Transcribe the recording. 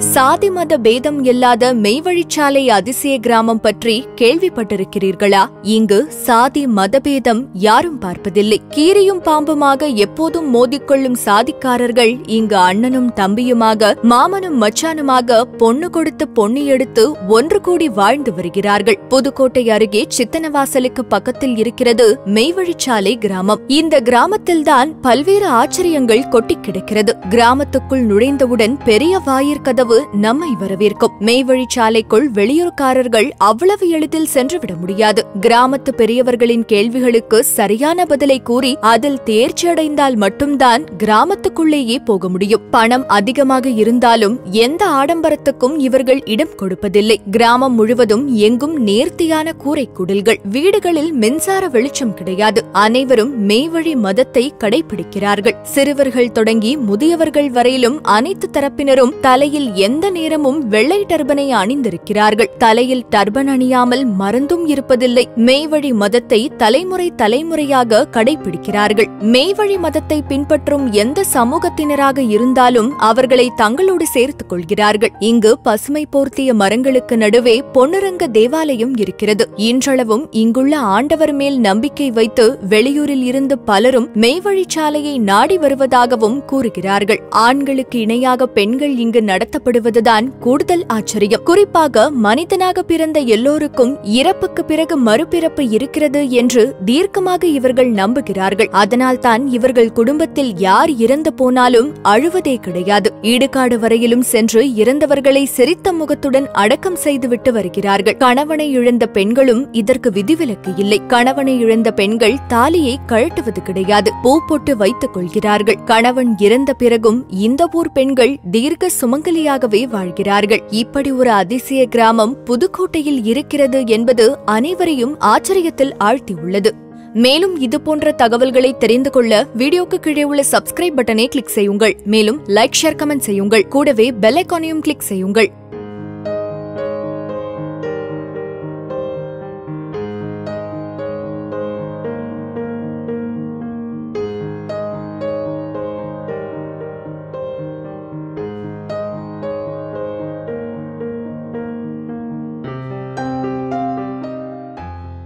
சாதி மத பேதம் இல்லாத மெய்வழிச்சாலை அதிசய கிராமம் பற்றி கேள்விப்பட்டிருக்கிறீர்களா இங்கு சாதி மதபேதம் யாரும் பார்ப்பதில்லை கீரியும் பாம்புமாக எப்போதும் மோதிக்கொள்ளும் சாதிக்காரர்கள் இங்கு அண்ணனும் தம்பியுமாக மாமனும் மச்சானுமாக பொண்ணு கொடுத்து பொண்ணு எடுத்து ஒன்று கூடி வாழ்ந்து வருகிறார்கள் புதுக்கோட்டை அருகே சித்தனவாசலுக்கு பக்கத்தில் இருக்கிறது மெய்வழிச்சாலை கிராமம் இந்த கிராமத்தில்தான் பல்வேறு ஆச்சரியங்கள் கொட்டி கிடக்கிறது கிராமத்துக்குள் நுழைந்தவுடன் பெரிய வாயிற்கதவு நம்மை வரவேற்கும் மெய்வழிச்சாலைக்குள் வெளியூர்காரர்கள் அவ்வளவு எளிதில் சென்றுவிட முடியாது கிராமத்து பெரியவர்களின் கேள்விகளுக்கு சரியான பதிலை கூறி அதில் தேர்ச்சி அடைந்தால் மட்டும்தான் கிராமத்துக்குள்ளேயே போக முடியும் பணம் அதிகமாக இருந்தாலும் எந்த ஆடம்பரத்துக்கும் இவர்கள் இடம் கொடுப்பதில்லை கிராமம் முழுவதும் எங்கும் நேர்த்தியான கூரை குடில்கள் வீடுகளில் மின்சார வெளிச்சம் கிடையாது அனைவரும் மெய்வழி மதத்தை கடைபிடிக்கிறார்கள் சிறுவர்கள் தொடங்கி முதியவர்கள் வரையிலும் அனைத்து தரப்பினரும் தலையில் எந்த நேரமும் வெள்ளை டர்பனை அணிந்திருக்கிறார்கள் தலையில் டர்பன் அணியாமல் மறந்தும் இருப்பதில்லை மெய்வழி மதத்தை தலைமுறை தலைமுறையாக கடைபிடிக்கிறார்கள் மெய்வழி மதத்தை பின்பற்றும் எந்த சமூகத்தினராக இருந்தாலும் அவர்களை தங்களோடு சேர்த்துக் கொள்கிறார்கள் இங்கு பசுமை போர்த்திய மரங்களுக்கு நடுவே பொன்னுரங்க தேவாலயம் இருக்கிறது இன்றளவும் இங்குள்ள ஆண்டவர் மேல் நம்பிக்கை வைத்து வெளியூரில் இருந்து பலரும் மெய்வழிச்சாலையை நாடி வருவதாகவும் கூறுகிறார்கள் ஆண்களுக்கு இணையாக பெண்கள் இங்கு நடத்தப்படுவதுதான் கூடுதல் ஆச்சரியம் குறிப்பாக மனிதனாக பிறந்த எல்லோருக்கும் இறப்புக்கு பிறகு மறுபிறப்பு இருக்கிறது என்று தீர்க்கமாக இவர்கள் நம்புகிறார்கள் அதனால்தான் இவர்கள் குடும்பத்தில் யார் இறந்து போனாலும் அழுவதே கிடையாது ஈடுகாடு வரையிலும் சென்று இறந்தவர்களை சிரித்த முகத்துடன் அடக்கம் செய்துவிட்டு வருகிறார்கள் கணவனை இழந்த பெண்களும் இதற்கு விதிவிலக்கு இல்லை கணவனை இழந்த பெண்கள் தாலியை கழட்டுவது கிடையாது பூ போட்டு வைத்துக் கொள்கிறார்கள் கணவன் இறந்த பிறகும் இந்த ஊர் பெண்கள் தீர்க்க சுமங்கலியாகவே வாழ்கிறார்கள் இப்படி ஒரு அதிசய கிராமம் புதுக்கோட்டையில் இருக்கிறது என்பது அனைவரையும் ஆச்சரியத்தில் ஆழ்த்தியுள்ளது மேலும் இது போன்ற தகவல்களை தெரிந்து கொள்ள வீடியோக்கு கீழே உள்ள சப்ஸ்கிரைப் பட்டனை கிளிக் செய்யுங்கள் மேலும் லைக் ஷேர் கமெண்ட் செய்யுங்கள் கூடவே பெல் ஐகானையும் கிளிக் செய்யுங்கள்